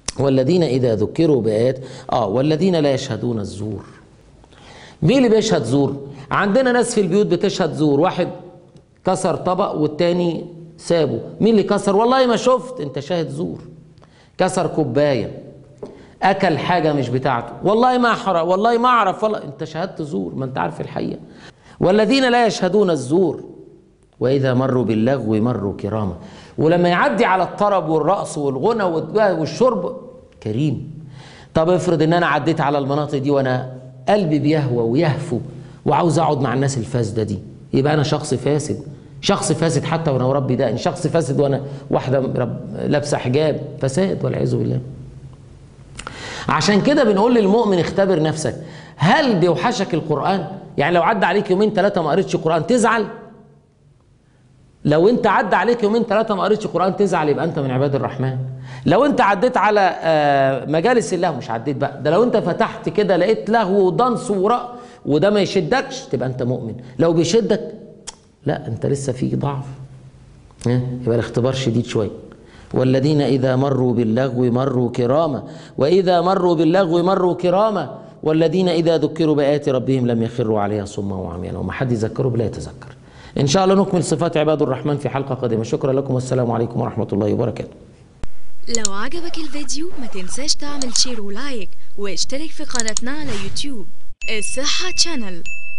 والذين إذا ذكروا بآيات آه والذين لا يشهدون الزور مين اللي بيشهد زور عندنا ناس في البيوت بتشهد زور واحد كسر طبق والتاني سابه مين اللي كسر والله ما شفت انت شاهد زور كسر كوبايه اكل حاجه مش بتاعته والله ما احرق والله ما اعرف والله انت شهدت زور ما انت عارف الحقيقه والذين لا يشهدون الزور واذا مروا باللغو مروا كراما ولما يعدي على الطرب والرقص والغنى والشرب كريم طب افرض ان انا عديت على المناطق دي وانا قلبي بيهوى ويهفو وعاوز اقعد مع الناس الفاسده دي يبقى انا شخص فاسد شخص فاسد حتى وانا مربي دقن شخص فاسد وانا واحده رب- لابسه حجاب فساد والعياذ بالله عشان كده بنقول للمؤمن اختبر نفسك هل بيوحشك القرآن؟ يعني لو عدى عليك يومين ثلاثة ما قريتش قرآن تزعل؟ لو انت عدى عليك يومين ثلاثة ما قريتش قرآن تزعل يبقى انت من عباد الرحمن. لو انت عديت على آه، مجالس اللهو مش عديت بقى ده لو انت فتحت كده لقيت لهو ودنس ورق وده ما يشدكش تبقى انت مؤمن. لو بيشدك لا انت لسه في ضعف. ها؟ يبقى الاختبار شديد شويه والذين إذا مروا باللغو مروا كراما وإذا مروا باللغو مروا كراما والذين إذا ذكروا بآيات ربهم لم يخروا عليها صما وعميانا وما حد يذكره بلا يتذكر إن شاء الله نكمل صفات عباد الرحمن في حلقة قادمة شكرا لكم والسلام عليكم ورحمة الله وبركاته لو عجبك الفيديو ما تنساش تعمل شير ولايك واشترك في قناتنا على يوتيوب الصحة تشانل